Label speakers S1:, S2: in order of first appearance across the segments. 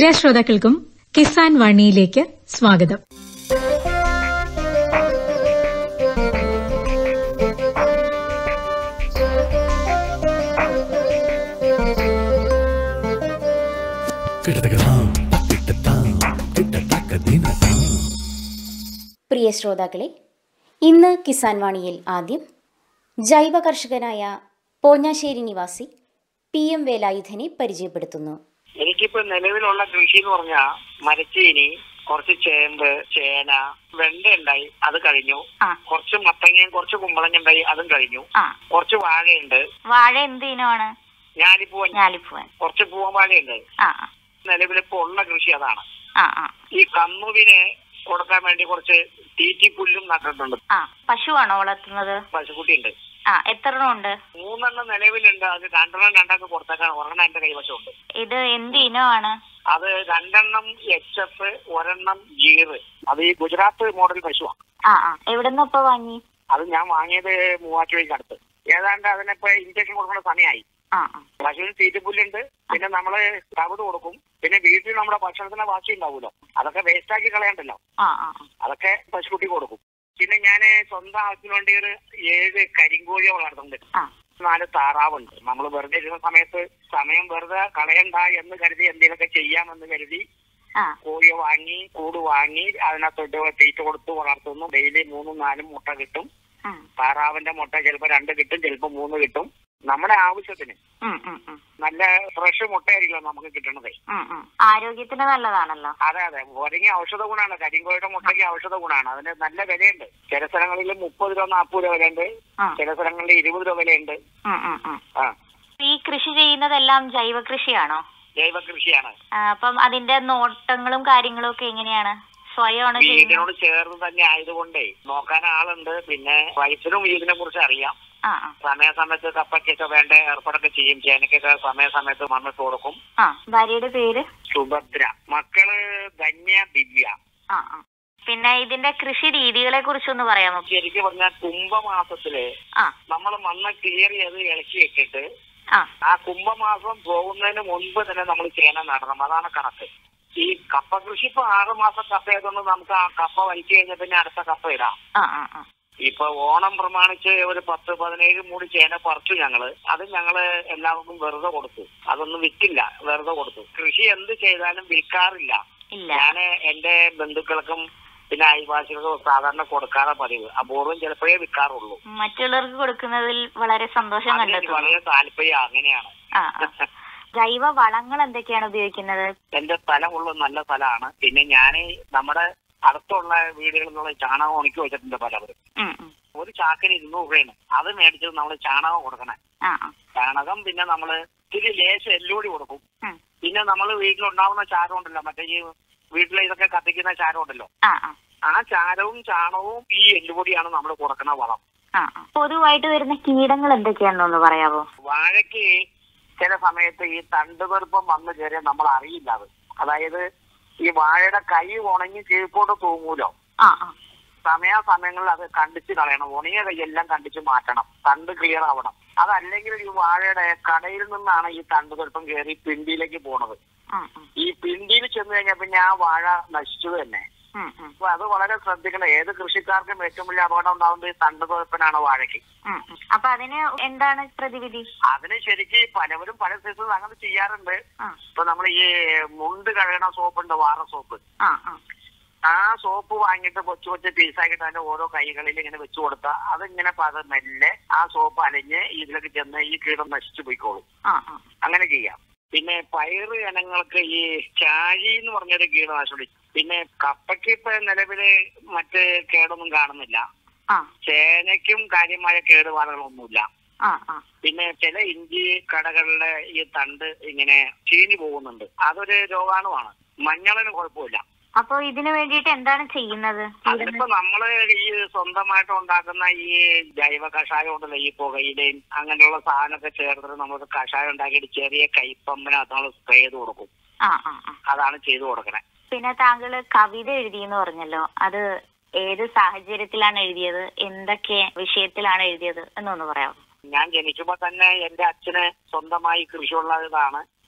S1: എല്ലാ ശ്രോതാക്കൾക്കും കിസാൻ വാണിയിലേക്ക് സ്വാഗതം
S2: പ്രിയ ശ്രോതാക്കളെ ഇന്ന് കിസാൻ വാണിയിൽ ആദ്യം ജൈവ കർഷകനായ പോഞ്ഞാശ്ശേരി നിവാസി പി എം വേലായുധനെ പരിചയപ്പെടുത്തുന്നു
S3: എനിക്കിപ്പോ നിലവിലുള്ള കൃഷി എന്ന് പറഞ്ഞാൽ മരച്ചീനി കുറച്ച് ചേമ്പ് ചേന വെണ്ട ഉണ്ടായി അത് കഴിഞ്ഞു
S4: ആ.
S3: കുറച്ച് മത്തങ്ങയും കുറച്ച് കുമ്പളങ്ങ ഉണ്ടായി അതും കഴിഞ്ഞു
S4: ആ
S3: കുറച്ച് വാഴയുണ്ട്
S4: വാഴ എന്ത് ഇനമാണ്
S3: ഞാലിപ്പൂവൻ
S4: ഞാലിപ്പൂവൻ
S3: കുറച്ച് പൂവൻ വാഴയുണ്ട്
S4: ആ
S3: നിലവിലിപ്പോ ഉള്ള കൃഷി അതാണ്
S4: ആ ആ
S3: ഈ കന്നുവിനെ കൊടുക്കാൻ വേണ്ടി കുറച്ച് തീറ്റി പുല്ലും നട്ടിട്ടുണ്ട്
S4: ആ പശുവാണോ വളർത്തുന്നത്
S3: പശുക്കുട്ടിയുണ്ട്
S4: ആ എത്ര എണ്ണം ഉണ്ട്
S3: മൂന്നെണ്ണം നിലവിലുണ്ട് അത് രണ്ടെണ്ണം രണ്ടാൾക്ക് കൊടുത്തേക്കാണ് ഒരെണ്ണം എന്റെ കൈവശമുണ്ട്
S4: ഇത് എന്ത് ഇനമാണ്
S3: അത് രണ്ടെണ്ണം എച്ച് എഫ് ഒരെണ്ണം ജീറ് അത് ഈ ഗുജറാത്ത് മോഡൽ പശുവാണ്
S4: ആ ആ എവിടുന്ന് ഇപ്പൊ വാങ്ങി
S3: അത് ഞാൻ വാങ്ങിയത് മൂവാറ്റുപുഴയ്ക്ക് അടുത്ത് ഏതാണ്ട് അതിനിപ്പോ ഇഞ്ചക്ഷൻ കൊടുക്കുന്ന സമയമായി
S4: ആ ആ
S3: പശുവിന് തീറ്റപ്പുല്ലുണ്ട് പിന്നെ നമ്മള് തവിട് കൊടുക്കും പിന്നെ വീട്ടിൽ നമ്മുടെ ഭക്ഷണത്തിന് വാശി ഉണ്ടാവുമല്ലോ അതൊക്കെ വേസ്റ്റ് ആക്കി കളയണ്ടല്ലോ
S4: ആ ആ ആ.
S3: അതൊക്കെ പശുക്കുട്ടി കൊടുക്കും പിന്നെ ഞാൻ സ്വന്തം ആവശ്യത്തിന് വേണ്ടി ഒരു ഏഴ് കരിങ്കോഴിയെ വളർത്തുന്നുണ്ട്
S4: ആ
S3: നാല് താറാവുണ്ട് നമ്മൾ വെറുതെ ഇരുന്ന സമയത്ത് സമയം വെറുതെ കളയണ്ട എന്ന് കരുതി എന്തെങ്കിലുമൊക്കെ ചെയ്യാമെന്ന് കരുതി
S4: ആ
S3: കോഴിയെ വാങ്ങി കൂട് വാങ്ങി അതിനകത്തോട്ട് തീറ്റ കൊടുത്ത് വളർത്തുന്നു ഡെയിലി മൂന്നും നാലും മുട്ട കിട്ടും
S4: ഉം.
S3: താറാവിന്റെ മുട്ട ചിലപ്പോ രണ്ട് കിട്ടും ചിലപ്പോ മൂന്ന് കിട്ടും നമ്മുടെ ആവശ്യത്തിന്
S4: ഉം, ഉം, ഉം.
S3: നല്ല ഫ്രഷ് മുട്ടയായിരിക്കും നമുക്ക് കിട്ടണത്
S4: ഉം, ഉം. ആരോഗ്യത്തിന് നല്ലതാണല്ലോ
S3: അതെ അതെ ഒരങ്ങി ഔഷധ ഗുണമാണ് കരിങ്കോയുടെ മുട്ടയ്ക്ക് ഔഷധ ഗുണമാണ് അതിന് നല്ല വിലയുണ്ട് ചില സ്ഥലങ്ങളിൽ മുപ്പത് രൂപ നാൽപ്പത് രൂപ വിലയുണ്ട്
S4: ആ.
S3: ചില സ്ഥലങ്ങളിൽ ഇരുപത് രൂപ വിലയുണ്ട്
S4: ഉം, ഉം, ഉം.
S3: ആ
S4: ഈ കൃഷി ചെയ്യുന്നതെല്ലാം ജൈവ കൃഷിയാണോ
S3: ജൈവ കൃഷിയാണ്
S4: ആ, അപ്പം അതിന്റെ നോട്ടങ്ങളും കാര്യങ്ങളും ഒക്കെ എങ്ങനെയാണ് സ്വയമാണ് ചെയ്യുന്നത്
S3: വീടിനോട് ചേർന്ന് തന്നെ ആയതുകൊണ്ടേ നോക്കാൻ ആളുണ്ട് പിന്നെ വയസ്സിനും വീടിനെ കുറിച്ച് അറിയാം
S4: ആ ആ
S3: സമയാസമയത്ത് കപ്പയ്ക്കൊക്കെ വേണ്ട ഏർപ്പാടൊക്കെ ചെയ്യും ചേനക്കൊക്കെ സമയാസമയത്ത് മണ്ണിട്ട് കൊടുക്കും
S4: ആ ഭാര്യയുടെ പേര്
S3: സുഭദ്ര മക്കള് ധന്യ ദിവ്യ
S4: ആ ആ പിന്നെ ഇതിന്റെ കൃഷി രീതികളെ കുറിച്ചൊന്ന് പറയാമോ
S3: ശരിക്കും പറഞ്ഞാൽ കുംഭമാസത്തില്
S4: ആ
S3: നമ്മൾ മണ്ണ് ക്ലിയർ ചെയ്ത് ഇളക്കി ഇട്ടിട്ട്
S4: ആ
S3: ആ കുംഭമാസം പോകുന്നതിന് മുൻപ് തന്നെ നമ്മൾ ചേന നടണം അതാണ് കണക്ക് ഈ കപ്പ കൃഷി ഇപ്പൊ ആറ് മാസം കപ്പ ആയതുകൊണ്ട് നമുക്ക് ആ കപ്പ വലിച്ചു കഴിഞ്ഞാൽ പിന്നെ അടുത്ത കപ്പ ഇടാം
S4: ആ ആ ആ
S3: ഇപ്പൊ ഓണം പ്രമാണിച്ച് ഒരു പത്ത് പതിനേഴ് മൂടി ചേന പറിച്ചു ഞങ്ങള് അത് ഞങ്ങള് എല്ലാവർക്കും വെറുതെ കൊടുത്തു അതൊന്നും വിറ്റില്ല വെറുതെ കൊടുത്തു കൃഷി എന്ത് ചെയ്താലും വിൽക്കാറില്ല
S4: ഇല്ല
S3: ഞാന് എന്റെ ബന്ധുക്കൾക്കും പിന്നെ അയൽവാസികൾക്കും സാധാരണ കൊടുക്കാതെ പതിവ് അപൂർവം ചിലപ്പോഴേ വിൽക്കാറുള്ളൂ
S4: മറ്റുള്ളവർക്ക് കൊടുക്കുന്നതിൽ വളരെ സന്തോഷം
S3: അതിന്
S4: കണ്ടെത്തുന്നു
S3: വളരെ താല്പര്യം അങ്ങനെയാണ്
S4: ആ ആ. ജൈവ വളങ്ങൾ എന്തൊക്കെയാണ് ഉപയോഗിക്കുന്നത്
S3: എന്റെ സ്ഥലമുള്ള നല്ല സ്ഥലമാണ് പിന്നെ ഞാൻ നമ്മുടെ അടുത്തുള്ള വീടുകളിൽ നിന്നുള്ള ചാണകം ഉണക്കി വെച്ചിട്ടുണ്ട് പലവരും
S4: ഉം, ഉം.
S3: ഒരു ചാക്കിന് ഇരുന്നൂറ് രൂപയാണ് അത് മേടിച്ചത് നമ്മൾ ചാണകം കൊടുക്കണേ
S4: ആ ആ.
S3: ചാണകം പിന്നെ നമ്മള് ഇത്തിരി ലേശം എല്ലുപൊടി കൊടുക്കും
S4: ഉം.
S3: പിന്നെ നമ്മൾ വീട്ടിലുണ്ടാവുന്ന ചാരം ഉണ്ടല്ലോ മറ്റേ ഈ വീട്ടിലെ ഇതൊക്കെ കത്തിക്കുന്ന ചാരം ഉണ്ടല്ലോ
S4: ആ ആ.
S3: ആ ചാരവും ചാണകവും ഈ എല്ലുപൊടിയാണ് നമ്മൾ കൊടുക്കണ വളം
S4: ആ ആ. പൊതുവായിട്ട് വരുന്ന കീടങ്ങൾ എന്തൊക്കെയാണെന്നൊന്ന് പറയാവോ
S3: വാഴയ്ക്ക് ചില സമയത്ത് ഈ തണ്ടുപെറുപ്പം വന്നു കയറിയാൽ നമ്മൾ അറിയില്ല അത് അതായത് ഈ വാഴയുടെ കൈ ഉണങ്ങി കീഴ്പോട്ട് തൂങ്ങൂലോ
S4: ആ ആ
S3: സമയാസമയങ്ങളിൽ അത് കണ്ടിച്ച് കളയണം ഉണങ്ങിയ കൈയെല്ലാം കണ്ടിച്ച് മാറ്റണം തണ്ട് ക്ലിയർ ആവണം അതല്ലെങ്കിൽ ഈ വാഴയുടെ കടയിൽ നിന്നാണ് ഈ തണ്ട് ചെറുപ്പം കയറി പിണ്ടിയിലേക്ക് പോണത്
S4: ഉം, ഉം,
S3: ഈ പിണ്ടിയിൽ ചെന്ന് കഴിഞ്ഞാൽ പിന്നെ ആ വാഴ നശിച്ചു തന്നെ
S4: ഉം, ഉം,
S3: അപ്പൊ അത് വളരെ ശ്രദ്ധിക്കണം ഏത് കൃഷിക്കാർക്കും ഏറ്റവും വലിയ അപകടം ഉണ്ടാവുന്നത് ഈ തണ്ട് തുഴപ്പനാണ് വാഴയ്ക്ക്
S4: ഉം, ഉം. അപ്പൊ അതിന് എന്താണ് പ്രതിവിധി
S3: അതിന് ശരിക്ക് പലവരും പല സൈസിൽ അങ്ങനെ ചെയ്യാറുണ്ട്
S4: ആ
S3: ഇപ്പൊ നമ്മൾ ഈ മുണ്ട് കഴുകണ സോപ്പുണ്ട് വാറ സോപ്പ്
S4: ആ ആ
S3: ആ സോപ്പ് വാങ്ങിയിട്ട് കൊച്ചു കൊച്ചു പീസാക്കിയിട്ട് അതിന്റെ ഓരോ കൈകളിൽ ഇങ്ങനെ വെച്ചു കൊടുത്താൽ അതിങ്ങനെ പത മെല്ലെ ആ സോപ്പ് അലിഞ്ഞ് ഇതിലേക്ക് ചെന്ന് ഈ കീടം നശിച്ചു പോയിക്കോളും
S4: ആ ആ
S3: അങ്ങനെ ചെയ്യാം പിന്നെ പയറ് ഇനങ്ങൾക്ക് ഈ ചാഴി എന്ന് പറഞ്ഞൊരു കീടനാശിനി പിന്നെ കപ്പയ്ക്ക് ഇപ്പൊ നിലവില് മറ്റ് കേടൊന്നും കാണുന്നില്ല
S4: ആ
S3: ചേനയ്ക്കും കാര്യമായ കേടുപാടുകളൊന്നുമില്ല
S4: ആ ആ
S3: പിന്നെ ചില ഇഞ്ചി കടകളിലെ ഈ തണ്ട് ഇങ്ങനെ ചീഞ്ഞു പോകുന്നുണ്ട് അതൊരു രോഗാണുവാണ് മഞ്ഞളിന് കുഴപ്പമില്ല
S4: അപ്പൊ ഇതിനു വേണ്ടിയിട്ട് എന്താണ് ചെയ്യുന്നത്
S3: അതിലിപ്പോ നമ്മള് ഈ സ്വന്തമായിട്ട് ഉണ്ടാക്കുന്ന ഈ ജൈവ കഷായം ഉണ്ടല്ലോ ഈ പുകയിലയും അങ്ങനെയുള്ള സാധനമൊക്കെ ചേർത്തിട്ട് നമുക്ക് കഷായം ഉണ്ടാക്കിയിട്ട് ചെറിയ കൈപ്പമ്പിനകത്ത് നമ്മൾ സ്പ്രേ ചെയ്ത് കൊടുക്കും
S4: ആ ആ ആ
S3: അതാണ് ചെയ്തു കൊടുക്കണേ
S4: പിന്നെ താങ്കള് കവിത എഴുതിയെന്ന് പറഞ്ഞല്ലോ അത് ഏത് സാഹചര്യത്തിലാണ് എഴുതിയത് എന്തൊക്കെ വിഷയത്തിലാണ് എഴുതിയത് എന്നൊന്ന് പറയാമോ
S3: ഞാൻ ജനിക്കുമ്പോ തന്നെ എന്റെ അച്ഛന് സ്വന്തമായി കൃഷിയുള്ളതാണ്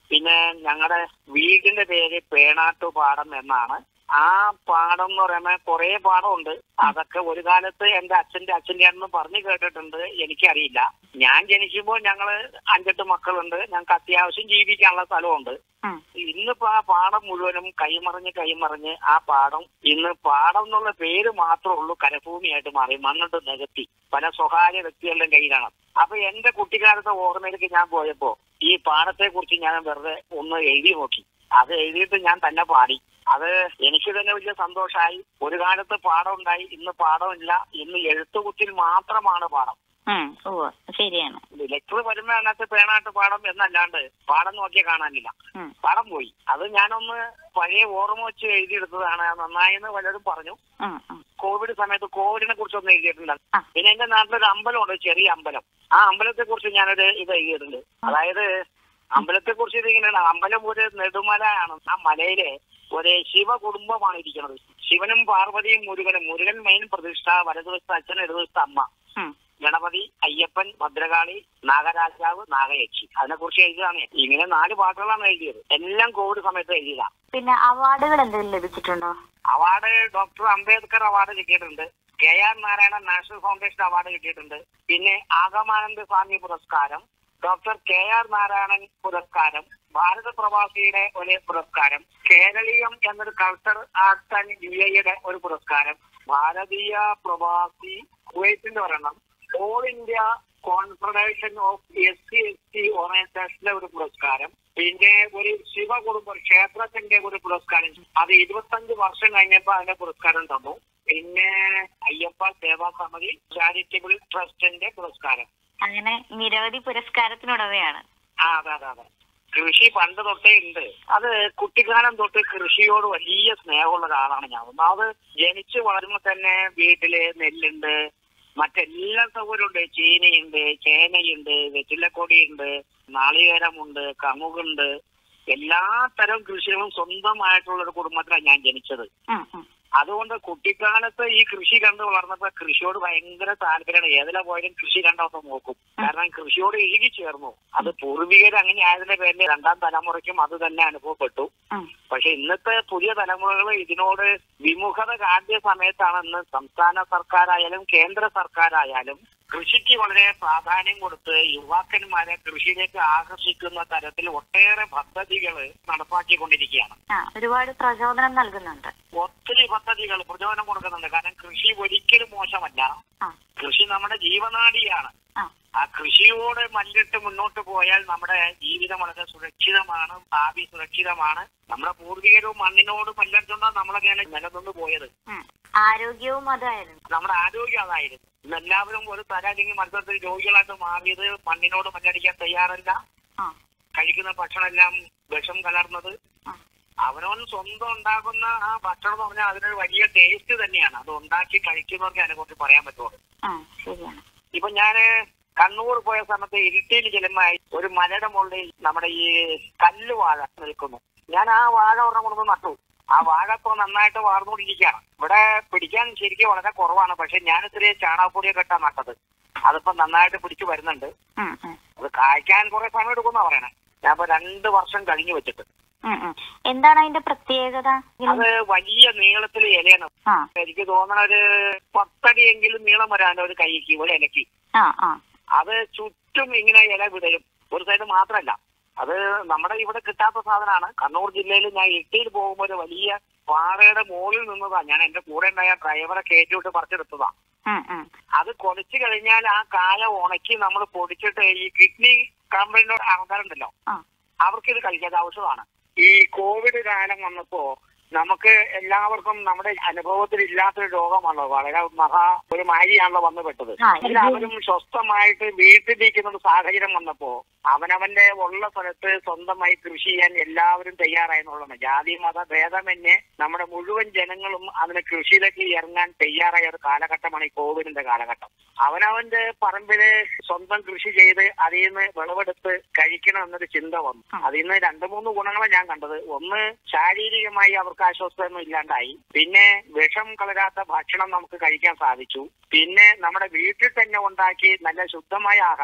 S3: പിന്നെ ഞങ്ങളുടെ വീടിന്റെ പേര് പേണാട്ടുപാടം എന്നാണ് ആ പാടം എന്ന് പറയുമ്പോൾ കുറെ പാടമുണ്ട് അതൊക്കെ ഒരു കാലത്ത് എന്റെ അച്ഛന്റെ അച്ഛന്റെ ആണെന്ന് പറഞ്ഞു കേട്ടിട്ടുണ്ട് എനിക്കറിയില്ല ഞാൻ ജനിക്കുമ്പോൾ ഞങ്ങള് അഞ്ചെട്ട് മക്കളുണ്ട് ഞങ്ങൾക്ക് അത്യാവശ്യം ജീവിക്കാനുള്ള സ്ഥലമുണ്ട്
S4: ഉം.
S3: ഇന്നിപ്പോ ആ പാടം മുഴുവനും കൈമറിഞ്ഞ് കൈമറിഞ്ഞ് ആ പാടം ഇന്ന് പാടം എന്നുള്ള പേര് മാത്രമേ ഉള്ളൂ കരഭൂമിയായിട്ട് മാറി മണ്ണിട്ട് നികത്തി പല സ്വകാര്യ വ്യക്തികളുടെ കയ്യിലാണ് അപ്പൊ എന്റെ കുട്ടിക്കാലത്തെ ഓർമ്മയിലേക്ക് ഞാൻ പോയപ്പോ ഈ പാടത്തെ കുറിച്ച് ഞാൻ വെറുതെ ഒന്ന് എഴുതി നോക്കി അത് എഴുതിയിട്ട് ഞാൻ തന്നെ പാടി അത് എനിക്ക് തന്നെ വലിയ സന്തോഷമായി ഒരു കാലത്ത് പാടം ഉണ്ടായി ഇന്ന് പാടമില്ല ഇന്ന് എഴുത്തുകുത്തിൽ മാത്രമാണ് പാടം
S4: ഉം, ഉവ്വ് ശരിയാണ്
S3: ലെറ്റർ വരുമ്പോ അതിനകത്ത് പേണാട്ട് പാടം എന്നല്ലാണ്ട് പാടം നോക്കിയാൽ കാണാനില്ല
S4: ഉം.
S3: പാടം പോയി അത് ഞാനൊന്ന് പഴയ ഓർമ്മ വെച്ച് എഴുതിയെടുത്തതാണ് നന്നായെന്ന് പലരും പറഞ്ഞു
S4: ഉം, ഉം.
S3: കോവിഡ് സമയത്ത് കോവിഡിനെ കുറിച്ച് ഒന്ന് എഴുതിയിട്ടുണ്ട്
S4: ആ.
S3: പിന്നെ എന്റെ നാട്ടിലൊരു അമ്പലമുണ്ട് ചെറിയ അമ്പലം ആ അമ്പലത്തെ കുറിച്ച് ഞാനൊരു ഇത് എഴുതിയിട്ടുണ്ട് അതായത് അമ്പലത്തെ കുറിച്ച് ഇതിങ്ങനെയാണ് അമ്പലം ഒരു നെടുമലയാണ് ആ മലയിലെ ഒരു ശിവ കുടുംബമാണ് ഇരിക്കുന്നത് ശിവനും പാർവതിയും മുരുകനും മുരുകൻ മെയിൻ പ്രതിഷ്ഠ വലതുവശത്ത് അച്ഛൻ ഇടതുവശത്ത് അമ്മ
S4: ഉം.
S3: ഗണപതി അയ്യപ്പൻ ഭദ്രകാളി നാഗരാജാവ് നാഗയക്ഷി അതിനെ കുറിച്ച് എഴുതിയതാണ് ഇങ്ങനെ നാല് പാട്ടുകളാണ് എഴുതിയത് എല്ലാം കോവിഡ് സമയത്ത് എഴുതിയതാ
S4: പിന്നെ അവാർഡുകൾ എന്തെങ്കിലും ലഭിച്ചിട്ടുണ്ടോ
S3: അവാർഡ് ഡോക്ടർ അംബേദ്കർ അവാർഡ് കിട്ടിയിട്ടുണ്ട് K R Narayanan national foundation award കിട്ടിയിട്ടുണ്ട് പിന്നെ ആഗമാനന്ദ സ്വാമി പുരസ്കാരം ഡോക്ടർ കെ ആർ നാരായണൻ പുരസ്കാരം ഭാരത പ്രവാസിയുടെ ഒരു പുരസ്കാരം കേരളീയം എന്നൊരു കൾച്ചർ ആർട്സ് ആൻഡ് ഡി ഐയുടെ ഒരു പുരസ്കാരം ഭാരതീയ പ്രവാസി കുവൈറ്റിന്റെ ഒരെണ്ണം all India confederation of S C S T ഓർഗനൈസേഷന്റെ ഒരു പുരസ്കാരം പിന്നെ ഒരു ശിവകുടുംബ ക്ഷേത്രത്തിന്റെ ഒരു പുരസ്കാരം അത് ഇരുപത്തഞ്ച് വർഷം കഴിഞ്ഞപ്പോ അതിന്റെ പുരസ്കാരം തന്നു പിന്നെ അയ്യപ്പ സേവാ സമിതി ചാരിറ്റബിൾ ട്രസ്റ്റിന്റെ പുരസ്കാരം
S4: അങ്ങനെ നിരവധി പുരസ്കാരത്തിനുടമയാണ്
S3: ആ അതെ അതെ അതെ കൃഷി പണ്ട് തൊട്ടേ ഉണ്ട് അത് കുട്ടിക്കാലം തൊട്ട് കൃഷിയോട് വലിയ സ്നേഹമുള്ള ഒരാളാണ് ഞാൻ ഒന്നാമത് ജനിച്ചു വളരുമ്പോൾ തന്നെ വീട്ടില് നെല്ലുണ്ട് മറ്റെല്ലാ സൗകര്യമുണ്ട് ചീനയുണ്ട് ചേനയുണ്ട് വെറ്റിലക്കൊടിയുണ്ട് നാളികേരമുണ്ട് കമുകുണ്ട് എല്ലാ തരം കൃഷികളും സ്വന്തമായിട്ടുള്ള ഒരു കുടുംബത്തിലാണ് ഞാൻ ജനിച്ചത്
S4: ഉം, ഉം.
S3: അതുകൊണ്ട് കുട്ടിക്കാലത്ത് ഈ കൃഷി കണ്ട് വളർന്നപ്പോ കൃഷിയോട് ഭയങ്കര താല്പര്യമാണ് ഏതിലെ പോയാലും കൃഷി കണ്ടൊക്കെ നോക്കും കാരണം കൃഷിയോട് ഇഴുകി ചേർന്നു അത് പൂർവികർ അങ്ങനെ ആയതിന്റെ പേരിൽ രണ്ടാം തലമുറയ്ക്കും അത് തന്നെ അനുഭവപ്പെട്ടു
S4: ഉം.
S3: പക്ഷെ ഇന്നത്തെ പുതിയ തലമുറകൾ ഇതിനോട് വിമുഖത കാട്ടിയ സമയത്താണ് ഇന്ന് സംസ്ഥാന സർക്കാരായാലും കേന്ദ്ര സർക്കാരായാലും കൃഷിക്ക് വളരെ പ്രാധാന്യം കൊടുത്ത് യുവാക്കന്മാരെ കൃഷിയിലേക്ക് ആകർഷിക്കുന്ന തരത്തിൽ ഒട്ടേറെ പദ്ധതികൾ നടപ്പാക്കിക്കൊണ്ടിരിക്കുകയാണ്
S4: ആ ഒരുപാട് പ്രചോദനം നൽകുന്നുണ്ട്
S3: ഒത്തിരി പദ്ധതികൾ പ്രചോദനം കൊടുക്കുന്നുണ്ട് കാരണം കൃഷി ഒരിക്കലും മോശമല്ല
S4: ആ
S3: കൃഷി നമ്മുടെ ജീവനാഡിയാണ്
S4: ആ
S3: ആ കൃഷിയോട് മല്ലിട്ട് മുന്നോട്ട് പോയാൽ നമ്മുടെ ജീവിതം വളരെ സുരക്ഷിതമാണ് ഭാവി സുരക്ഷിതമാണ് നമ്മുടെ പൂർവികരും മണ്ണിനോട് മല്ലടിച്ചുകൊണ്ടാണ് നമ്മളൊക്കെയാണ് നിലനിന്ന് പോയത്
S4: ഉം. ആരോഗ്യവും അതായിരുന്നു
S3: നമ്മുടെ ആരോഗ്യം അതായിരുന്നു ഇന്ന് എല്ലാവരും ഒരു തരാതിങ്ങി മത്സരത്തിൽ രോഗികളായിട്ട് മാറിയത് മണ്ണിനോട് മല്ലടിക്കാൻ തയ്യാറല്ല
S4: ആ
S3: കഴിക്കുന്ന ഭക്ഷണമെല്ലാം വിഷം കലർന്നത്
S4: ആ
S3: അവനവൻ സ്വന്തം ഉണ്ടാക്കുന്ന ആ ഭക്ഷണം എന്ന് പറഞ്ഞാൽ അതിനൊരു വലിയ ടേസ്റ്റ് തന്നെയാണ് അത് ഉണ്ടാക്കി കഴിക്കുന്നവർക്ക് അതിനെ കുറിച്ച് പറയാൻ പറ്റുള്ളൂ
S4: ആ ശരിയാണ്
S3: ഇപ്പൊ ഞാന് കണ്ണൂർ പോയ സമയത്ത് ഇരിട്ടിയിൽ ചെല്ലുമായി ഒരു മലയുടെ മുകളിൽ നമ്മുടെ ഈ കല്ല് വാഴ നിൽക്കുന്നു ഞാൻ ആ വാഴ ഒരെണ്ണം കൊണ്ടു നട്ടു ആ വാഴ ഇപ്പൊ നന്നായിട്ട് വാർന്നുകൊണ്ടിരിക്കുകയാണ് ഇവിടെ പിടിക്കാൻ ശരിക്കും വളരെ കുറവാണ് പക്ഷെ ഞാൻ ഇത്തിരി ചാണകപ്പൊടിയൊക്കെ ഇട്ടാ നട്ടത് അതിപ്പോ നന്നായിട്ട് പിടിച്ചു വരുന്നുണ്ട്
S4: ഉം, ഉം.
S3: അത് കായ്ക്കാൻ കുറെ സമയം എടുക്കുന്ന പറയണേ ഞാൻ ഇപ്പൊ രണ്ട് വർഷം കഴിഞ്ഞു വെച്ചിട്ട്
S4: ഉം, ഉം. എന്താണ് അതിന്റെ പ്രത്യേകത
S3: അത് വലിയ നീളത്തിൽ ഇലയാണ്
S4: ആ
S3: എനിക്ക് തോന്നണ ഒരു പത്തടിയെങ്കിലും നീളം വരാൻ ഒരു കൈക്ക് ഒരു ഇലക്ക്
S4: ആ ആ
S3: അത് ചുറ്റും ഇങ്ങനെ ഇല വിടരും ഒരു സൈഡ് മാത്രമല്ല അത് നമ്മുടെ ഇവിടെ കിട്ടാത്ത സാധനമാണ് കണ്ണൂർ ജില്ലയിൽ ഞാൻ ഇട്ടിയിൽ പോകുമ്പോൾ ഒരു വലിയ പാറയുടെ മുകളിൽ നിന്നതാ ഞാൻ എന്റെ കൂടെ ഉണ്ടായ ഡ്രൈവറെ കയറ്റി വിട്ട് പറിച്ചെടുത്തതാ
S4: ഉം, ഉം.
S3: അത് കൊലച്ചു കഴിഞ്ഞാൽ ആ കായ ഉണക്കി നമ്മൾ പൊടിച്ചിട്ട് ഈ കിഡ്നി കംപ്ലൈന്റ് ആൾക്കാരുണ്ടല്ലോ
S4: ആ
S3: അവർക്ക് ഇത് കഴിക്കാത്ത ഔഷധമാണ് ഈ കോവിഡ് കാലം വന്നപ്പോ നമുക്ക് എല്ലാവർക്കും നമ്മുടെ അനുഭവത്തിൽ ഇല്ലാത്തൊരു രോഗമാണല്ലോ വളരെ മഹാ ഒരു മാരിയാണല്ലോ വന്നു പെട്ടത്
S4: ആ,
S3: എല്ലാവരും സ്വസ്ഥമായിട്ട് വീട്ടിലിരിക്കുന്ന ഒരു സാഹചര്യം വന്നപ്പോ അവനവന്റെ ഉള്ള സ്ഥലത്ത് സ്വന്തമായി കൃഷി ചെയ്യാൻ എല്ലാവരും തയ്യാറായി എന്നുള്ളതാണ് ജാതി മത ഭേദമന്യേ നമ്മുടെ മുഴുവൻ ജനങ്ങളും അതിന് കൃഷിയിലേക്ക് ഇറങ്ങാൻ തയ്യാറായ ഒരു കാലഘട്ടമാണ് ഈ കോവിഡിന്റെ കാലഘട്ടം അവനവന്റെ പറമ്പില് സ്വന്തം കൃഷി ചെയ്ത് അതിൽ നിന്ന് വിളവെടുത്ത് കഴിക്കണം എന്നൊരു ചിന്ത വന്നു അതിൽ നിന്ന് രണ്ടു മൂന്ന് ഗുണങ്ങളാണ് ഞാൻ കണ്ടത് ഒന്ന് ശാരീരികമായി അവർക്ക് ആശ്വാസമൊന്നും ഇല്ലാണ്ടായി പിന്നെ വിഷം കലരാത്ത ഭക്ഷണം നമുക്ക് കഴിക്കാൻ സാധിച്ചു പിന്നെ നമ്മുടെ വീട്ടിൽ തന്നെ ഉണ്ടാക്കി നല്ല ശുദ്ധമായ ആഹാരം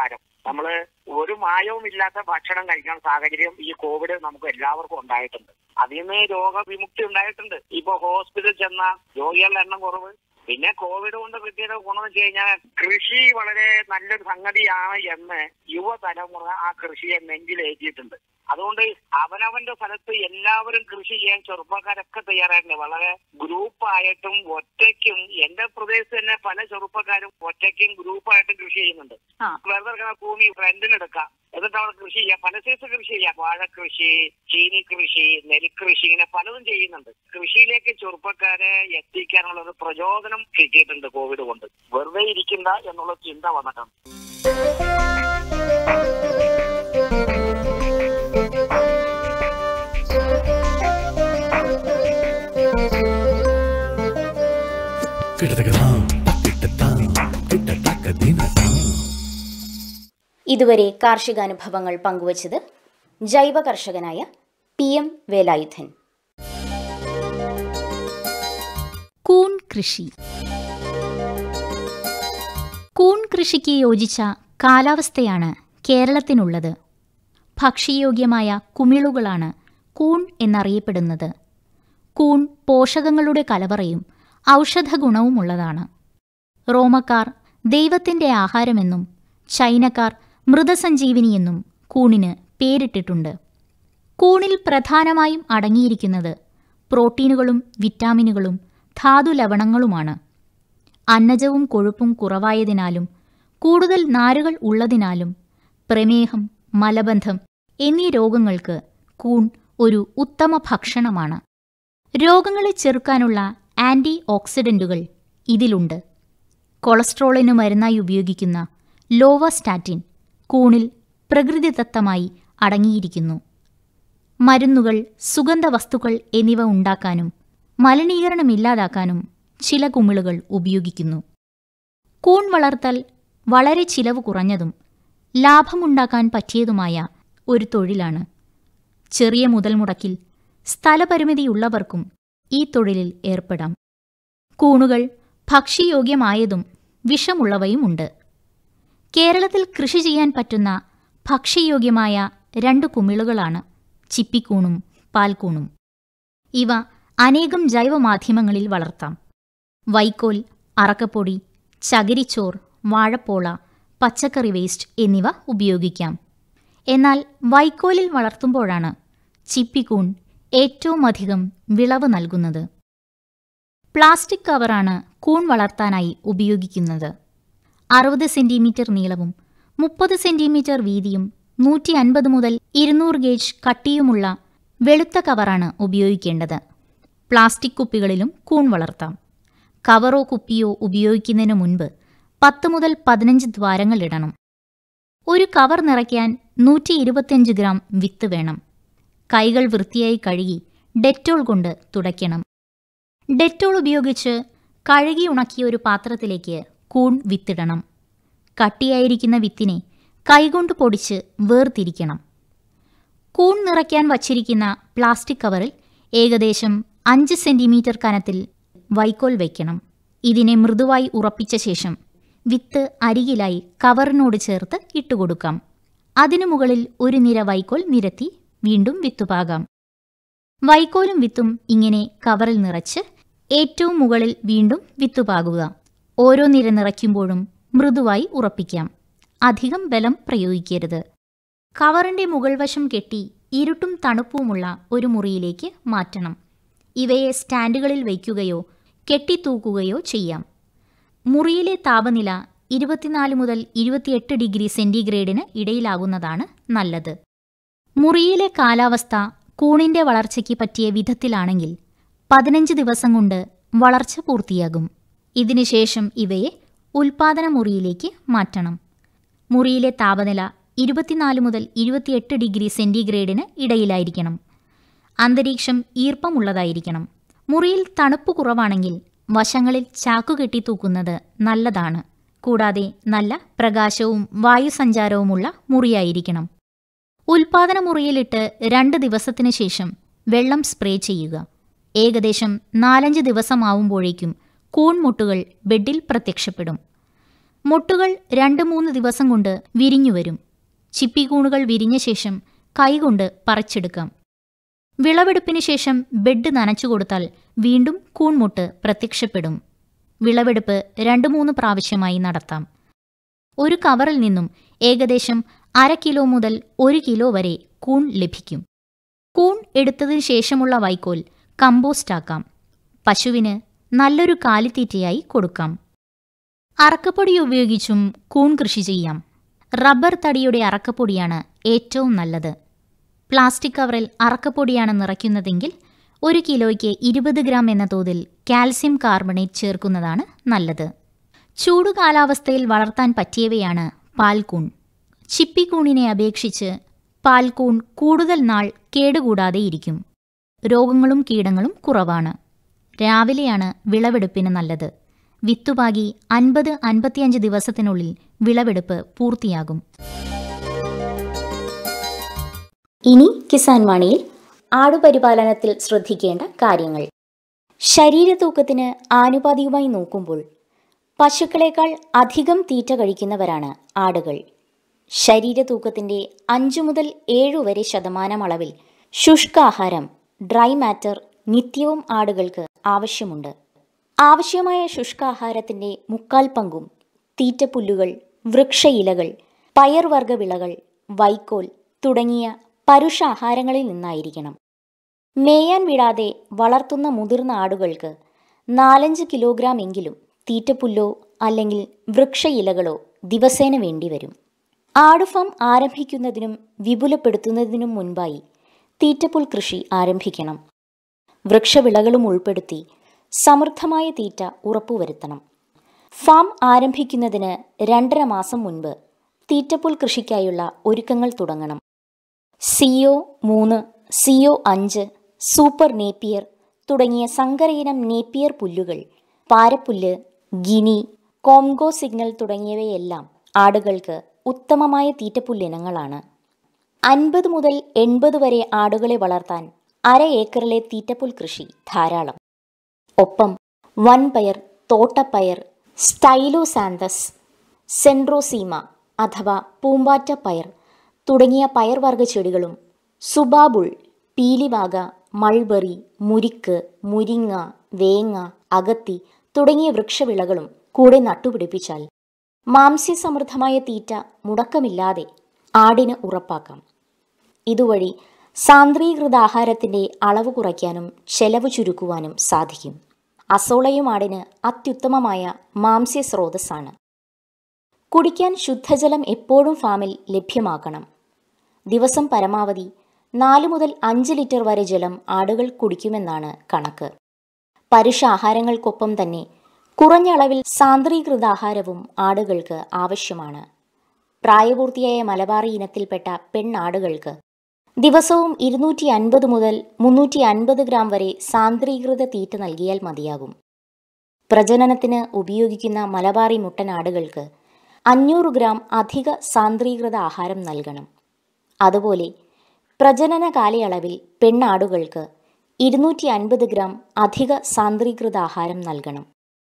S3: നമ്മള് ഒരു മായവും ഇല്ലാത്ത ഭക്ഷണം കഴിക്കാൻ സാഹചര്യം ഈ കോവിഡ് നമുക്ക് എല്ലാവർക്കും ഉണ്ടായിട്ടുണ്ട് അതിൽ നിന്ന് രോഗവിമുക്തി ഉണ്ടായിട്ടുണ്ട് ഇപ്പൊ ഹോസ്പിറ്റലിൽ ചെന്ന രോഗികളുടെ എണ്ണം കുറവ് പിന്നെ കോവിഡ് കൊണ്ട് കിട്ടിയ ഗുണം വെച്ച് കഴിഞ്ഞാൽ കൃഷി വളരെ നല്ലൊരു സംഗതിയാണ് എന്ന് യുവതലമുറ ആ കൃഷിയെ നെഞ്ചിലേറ്റിയിട്ടുണ്ട് അതുകൊണ്ട് അവനവന്റെ സ്ഥലത്ത് എല്ലാവരും കൃഷി ചെയ്യാൻ ചെറുപ്പക്കാരൊക്കെ തയ്യാറായിട്ടുണ്ട് വളരെ ഗ്രൂപ്പായിട്ടും ഒറ്റയ്ക്കും എന്റെ പ്രദേശത്ത് തന്നെ പല ചെറുപ്പക്കാരും ഒറ്റയ്ക്കും ഗ്രൂപ്പായിട്ടും കൃഷി ചെയ്യുന്നുണ്ട്
S4: ആ.
S3: വെറുതെ കിടക്കുന്ന ഭൂമി ഫ്രണ്ടിനെടുക്കാം എന്നിട്ട് അവിടെ കൃഷി ചെയ്യാം പല സൈസ് കൃഷി ചെയ്യാം വാഴക്കൃഷി ചീനി കൃഷി നെൽകൃഷി ഇങ്ങനെ പലതും ചെയ്യുന്നുണ്ട് കൃഷിയിലേക്ക് ചെറുപ്പക്കാരെ എത്തിക്കാനുള്ള ഒരു പ്രചോദനം കിട്ടിയിട്ടുണ്ട് കോവിഡ് കൊണ്ട് വെറുതെ ഇരിക്കണ്ട എന്നുള്ള ചിന്ത വന്നിട്ടുണ്ട്
S5: കിടതകതാം തക്കിട്ടത്താം കിട്ടത്തക്കദിനതാം
S2: ഇതുവരെ കാർഷികാനുഭവങ്ങൾ പങ്കുവച്ചത് ജൈവ കർഷകനായ പി എം വേലായുധൻ
S1: കൂൺ കൃഷി കൂൺ കൃഷിക്ക് യോജിച്ച കാലാവസ്ഥയാണ് കേരളത്തിനുള്ളത് ഭക്ഷ്യയോഗ്യമായ കുമിളുകളാണ് കൂൺ എന്നറിയപ്പെടുന്നത് കൂൺ പോഷകങ്ങളുടെ കലവറയും ഔഷധ ഗുണവുമുള്ളതാണ് റോമക്കാർ ദൈവത്തിന്റെ ആഹാരമെന്നും ചൈനക്കാർ മൃതസഞ്ജീവിനിയെന്നും കൂണിന് പേരിട്ടിട്ടുണ്ട് കൂണിൽ പ്രധാനമായും അടങ്ങിയിരിക്കുന്നത് പ്രോട്ടീനുകളും വിറ്റാമിനുകളും ധാതു ലവണങ്ങളുമാണ് അന്നജവും കൊഴുപ്പും കുറവായതിനാലും കൂടുതൽ നാരുകൾ ഉള്ളതിനാലും പ്രമേഹം മലബന്ധം എന്നീ രോഗങ്ങൾക്ക് കൂൺ ഒരു ഉത്തമ ഭക്ഷണമാണ് രോഗങ്ങളെ ചെറുക്കാനുള്ള ആന്റി ഓക്സിഡന്റുകൾ ഇതിലുണ്ട് കൊളസ്ട്രോളിന് മരുന്നായി ഉപയോഗിക്കുന്ന ലോവസ്റ്റാറ്റിൻ കൂണിൽ പ്രകൃതിദത്തമായി അടങ്ങിയിരിക്കുന്നു മരുന്നുകൾ സുഗന്ധവസ്തുക്കൾ എന്നിവ ഉണ്ടാക്കാനും മലിനീകരണമില്ലാതാക്കാനും ചില കുമിളുകൾ ഉപയോഗിക്കുന്നു കൂൺ വളർത്തൽ വളരെ ചിലവ് കുറഞ്ഞതും ലാഭമുണ്ടാക്കാൻ പറ്റിയതുമായ ഒരു തൊഴിലാണ് ചെറിയ മുതൽ മുടക്കിൽ സ്ഥലപരിമിതിയുള്ളവർക്കും ഈ തൊഴിലിൽ ഏർപ്പെടാം കൂണുകൾ ഭക്ഷ്യയോഗ്യമായതും വിഷമുള്ളവയുമുണ്ട് കേരളത്തിൽ കൃഷി ചെയ്യാൻ പറ്റുന്ന ഭക്ഷ്യയോഗ്യമായ രണ്ട് കുമിളുകളാണ് ചിപ്പിക്കൂണും പാൽക്കൂണും ഇവ അനേകം ജൈവമാധ്യമങ്ങളിൽ വളർത്താം വൈക്കോൽ അറക്കപ്പൊടി ചകിരിച്ചോർ വാഴപ്പോള പച്ചക്കറി വേസ്റ്റ് എന്നിവ ഉപയോഗിക്കാം എന്നാൽ വൈക്കോലിൽ വളർത്തുമ്പോഴാണ് ചിപ്പിക്കൂൺ ഏറ്റവും അധികം വിളവ് നൽകുന്നത് പ്ലാസ്റ്റിക് കവറാണ് കൂൺ വളർത്താനായി ഉപയോഗിക്കുന്നത് അറുപത് സെന്റിമീറ്റർ നീളവും മുപ്പത് സെന്റിമീറ്റർ വീതിയും നൂറ്റി അൻപത് മുതൽ ഇരുന്നൂറ് ഗേജ് കട്ടിയുമുള്ള വെളുത്ത കവറാണ് ഉപയോഗിക്കേണ്ടത് പ്ലാസ്റ്റിക് കുപ്പികളിലും കൂൺ വളർത്താം കവറോ കുപ്പിയോ ഉപയോഗിക്കുന്നതിന് മുൻപ് പത്ത് മുതൽ പതിനഞ്ച് ദ്വാരങ്ങൾ ഇടണം ഒരു കവർ നിറയ്ക്കാൻ നൂറ്റി ഇരുപത്തിയഞ്ച് ഗ്രാം വിത്ത് വേണം കൈകൾ വൃത്തിയായി കഴുകി ഡെറ്റോൾ കൊണ്ട് തുടയ്ക്കണം ഡെറ്റോൾ ഉപയോഗിച്ച് കഴുകി ഉണക്കിയ ഒരു പാത്രത്തിലേക്ക് കൂൺ വിത്തിടണം കട്ടിയായിരിക്കുന്ന വിത്തിനെ കൈകൊണ്ട് പൊടിച്ച് വേർതിരിക്കണം കൂൺ നിറയ്ക്കാൻ വച്ചിരിക്കുന്ന പ്ലാസ്റ്റിക് കവറിൽ ഏകദേശം അഞ്ച് സെന്റിമീറ്റർ കനത്തിൽ വൈക്കോൽ വയ്ക്കണം ഇതിനെ മൃദുവായി ഉറപ്പിച്ച ശേഷം വിത്ത് അരികിലായി കവറിനോട് ചേർത്ത് ഇട്ടുകൊടുക്കാം അതിനു മുകളിൽ ഒരു നിര വൈക്കോൽ നിരത്തി വീണ്ടും വിത്തുപാകാം വൈക്കോലും വിത്തും ഇങ്ങനെ കവറിൽ നിറച്ച് ഏറ്റവും മുകളിൽ വീണ്ടും വിത്തുപാകുക ഓരോ നിര നിറയ്ക്കുമ്പോഴും മൃദുവായി ഉറപ്പിക്കാം അധികം ബലം പ്രയോഗിക്കരുത് കവറിന്റെ മുകൾ വശം കെട്ടി ഇരുട്ടും തണുപ്പുമുള്ള ഒരു മുറിയിലേക്ക് മാറ്റണം ഇവയെ സ്റ്റാൻഡുകളിൽ വയ്ക്കുകയോ കെട്ടിത്തൂക്കുകയോ ചെയ്യാം മുറിയിലെ താപനില ഇരുപത്തിനാല് മുതൽ ഇരുപത്തിയെട്ട് ഡിഗ്രി സെന്റിഗ്രേഡിന് ഇടയിലാകുന്നതാണ് നല്ലത് മുറിയിലെ കാലാവസ്ഥ കൂണിന്റെ വളർച്ചയ്ക്ക് പറ്റിയ വിധത്തിലാണെങ്കിൽ പതിനഞ്ച് ദിവസം കൊണ്ട് വളർച്ച പൂർത്തിയാകും ഇതിനുശേഷം ഇവയെ ഉൽപാദന മുറിയിലേക്ക് മാറ്റണം മുറിയിലെ താപനില ഇരുപത്തിനാല് മുതൽ ഇരുപത്തിയെട്ട് ഡിഗ്രി സെന്റിഗ്രേഡിന് ഇടയിലായിരിക്കണം അന്തരീക്ഷം ഈർപ്പമുള്ളതായിരിക്കണം മുറിയിൽ തണുപ്പ് കുറവാണെങ്കിൽ വശങ്ങളിൽ ചാക്കുകെട്ടി തൂക്കുന്നത് നല്ലതാണ് കൂടാതെ നല്ല പ്രകാശവും വായുസഞ്ചാരവുമുള്ള മുറിയായിരിക്കണം ഉൽപാദന മുറിയിലിട്ട് രണ്ട് ദിവസത്തിനു ശേഷം വെള്ളം സ്പ്രേ ചെയ്യുക ഏകദേശം നാലഞ്ച് ദിവസമാവുമ്പോഴേക്കും കൂൺമുട്ടുകൾ ബെഡിൽ പ്രത്യക്ഷപ്പെടും
S6: മൊട്ടുകൾ രണ്ട് മൂന്ന് ദിവസം കൊണ്ട് വിരിഞ്ഞു വരും ചിപ്പിക്കൂണുകൾ വിരിഞ്ഞ ശേഷം കൈകൊണ്ട് പറിച്ചെടുക്കാം വിളവെടുപ്പിന് ശേഷം ബെഡ് നനച്ചു കൊടുത്താൽ വീണ്ടും കൂൺമുട്ട് പ്രത്യക്ഷപ്പെടും വിളവെടുപ്പ് രണ്ടു മൂന്ന് പ്രാവശ്യമായി നടത്താം ഒരു കവറിൽ നിന്നും ഏകദേശം അര കിലോ മുതൽ ഒരു കിലോ വരെ കൂൺ ലഭിക്കും കൂൺ എടുത്തതിനു ശേഷമുള്ള വൈക്കോൽ കമ്പോസ്റ്റാക്കാം പശുവിന് നല്ലൊരു കാലിത്തീറ്റയായി കൊടുക്കാം അറക്കപ്പൊടി ഉപയോഗിച്ചും കൂൺ കൃഷി ചെയ്യാം റബ്ബർ തടിയുടെ അറക്കപ്പൊടിയാണ് ഏറ്റവും നല്ലത് പ്ലാസ്റ്റിക് കവറിൽ അറക്കപ്പൊടിയാണ് നിറയ്ക്കുന്നതെങ്കിൽ ഒരു കിലോയ്ക്ക് ഇരുപത് ഗ്രാം എന്ന തോതിൽ കാൽസ്യം കാർബണേറ്റ് ചേർക്കുന്നതാണ് നല്ലത് ചൂടു കാലാവസ്ഥയിൽ വളർത്താൻ പറ്റിയവയാണ് പാൽക്കൂൺ ചിപ്പിക്കൂണിനെ അപേക്ഷിച്ച് പാൽക്കൂൺ കൂടുതൽ നാൾ കേടുകൂടാതെ ഇരിക്കും രോഗങ്ങളും കീടങ്ങളും കുറവാണ് രാവിലെയാണ് വിളവെടുപ്പിന് നല്ലത് വിത്തുപാകി അൻപത് അൻപത്തിയഞ്ച് ദിവസത്തിനുള്ളിൽ വിളവെടുപ്പ് പൂർത്തിയാകും
S2: ഇനി കിസാൻ വാണിയിൽ ആടുപരിപാലനത്തിൽ ശ്രദ്ധിക്കേണ്ട കാര്യങ്ങൾ ശരീരതൂക്കത്തിന് ആനുപാതികമായി നോക്കുമ്പോൾ പശുക്കളേക്കാൾ അധികം തീറ്റ കഴിക്കുന്നവരാണ് ആടുകൾ ശരീരതൂക്കത്തിന്റെ അഞ്ചു മുതൽ ഏഴു വരെ ശതമാനം അളവിൽ ശുഷ്കാഹാരം ഡ്രൈ മാറ്റർ നിത്യവും ആടുകൾക്ക് ആവശ്യമുണ്ട് ആവശ്യമായ ശുഷ്കാഹാരത്തിന്റെ മുക്കാൽ പങ്കും തീറ്റപ്പുല്ലുകൾ വൃക്ഷയിലകൾ പയർവർഗ വിളകൾ വൈക്കോൽ തുടങ്ങിയ പരുഷാഹാരങ്ങളിൽ നിന്നായിരിക്കണം മേയാൻ വിടാതെ വളർത്തുന്ന മുതിർന്ന ആടുകൾക്ക് നാലഞ്ച് കിലോഗ്രാം എങ്കിലും തീറ്റപ്പുല്ലോ അല്ലെങ്കിൽ വൃക്ഷയിലകളോ ദിവസേന വേണ്ടിവരും ആടുഫാം ആരംഭിക്കുന്നതിനും വിപുലപ്പെടുത്തുന്നതിനും മുൻപായി തീറ്റപ്പുൽ കൃഷി ആരംഭിക്കണം വൃക്ഷവിളകളും ഉൾപ്പെടുത്തി സമൃദ്ധമായ തീറ്റ ഉറപ്പുവരുത്തണം ഫാം ആരംഭിക്കുന്നതിന് രണ്ടര മാസം മുൻപ് തീറ്റപ്പുൽ കൃഷിക്കായുള്ള ഒരുക്കങ്ങൾ തുടങ്ങണം സിഒ മൂന്ന് സിഒ അഞ്ച് സൂപ്പർ നേപ്പിയർ തുടങ്ങിയ സങ്കരയിനം നേപ്പിയർ പുല്ലുകൾ പാരപ്പുല്ല് ഗിനി കോംഗോ സിഗ്നൽ തുടങ്ങിയവയെല്ലാം ആടുകൾക്ക് ഉത്തമമായ തീറ്റപ്പുല്ലിനങ്ങളാണ് അൻപത് മുതൽ എൺപത് വരെ ആടുകളെ വളർത്താൻ അര ഏക്കറിലെ തീറ്റപ്പുൽ കൃഷി ധാരാളം ഒപ്പം വൻപയർ തോട്ടപ്പയർ സ്റ്റൈലോസാന്തസ് സെൻട്രോസീമ അഥവാ പൂമ്പാറ്റ പയർ തുടങ്ങിയ പയർവർഗ ചെടികളും സുബാബുൾ പീലിവാക മൾബറി മുരിക്ക് മുരിങ്ങ വേങ്ങ അകത്തി തുടങ്ങിയ വൃക്ഷവിളകളും കൂടെ നട്ടുപിടിപ്പിച്ചാൽ മാംസ്യസമൃദ്ധമായ തീറ്റ മുടക്കമില്ലാതെ ആടിന് ഉറപ്പാക്കാം ഇതുവഴി സാന്ദ്രീകൃത ആഹാരത്തിന്റെ അളവ് കുറയ്ക്കാനും ചെലവ് ചുരുക്കുവാനും സാധിക്കും അസോളയും ആടിന് അത്യുത്തമമായ മാംസ്യ സ്രോതസ്സാണ് കുടിക്കാൻ ശുദ്ധജലം എപ്പോഴും ഫാമിൽ ലഭ്യമാക്കണം ദിവസം പരമാവധി നാല് മുതൽ അഞ്ച് ലിറ്റർ വരെ ജലം ആടുകൾ കുടിക്കുമെന്നാണ് കണക്ക് പരുഷാഹാരങ്ങൾക്കൊപ്പം തന്നെ കുറഞ്ഞ അളവിൽ സാന്ദ്രീകൃത ആഹാരവും ആടുകൾക്ക് ആവശ്യമാണ് പ്രായപൂർത്തിയായ മലബാറി ഇനത്തിൽപ്പെട്ട പെണ്ണാടുകൾക്ക് ദിവസവും ഇരുന്നൂറ്റി അൻപത് മുതൽ മുന്നൂറ്റി അൻപത് ഗ്രാം വരെ സാന്ദ്രീകൃത തീറ്റ നൽകിയാൽ മതിയാകും പ്രജനനത്തിന് ഉപയോഗിക്കുന്ന മലബാറി മുട്ടനാടുകൾക്ക് അഞ്ഞൂറ് ഗ്രാം അധിക സാന്ദ്രീകൃത ആഹാരം നൽകണം അതുപോലെ പ്രജനന കാലയളവിൽ പെണ്ണാടുകൾക്ക് ഇരുന്നൂറ്റി അൻപത് ഗ്രാം അധിക സാന്ദ്രീകൃത ആഹാരം നൽകണം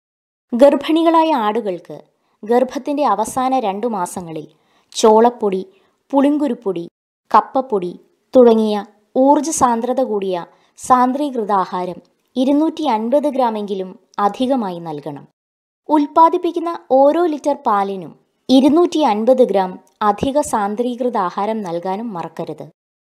S2: ഗർഭിണികളായ ആടുകൾക്ക് ഗർഭത്തിന്റെ അവസാന രണ്ടു മാസങ്ങളിൽ ചോളപ്പൊടി പുളിങ്കുരുപ്പൊടി കപ്പപ്പൊടി തുടങ്ങിയ ഊർജ്ജ സാന്ദ്രത കൂടിയ സാന്ദ്രീകൃത ആഹാരം ഇരുന്നൂറ്റി അൻപത് ഗ്രാമെങ്കിലും അധികമായി നൽകണം ഉൽപ്പാദിപ്പിക്കുന്ന ഓരോ ലിറ്റർ പാലിനും ഇരുന്നൂറ്റി അൻപത് ഗ്രാം അധിക സാന്ദ്രീകൃത ആഹാരം നൽകാനും മറക്കരുത്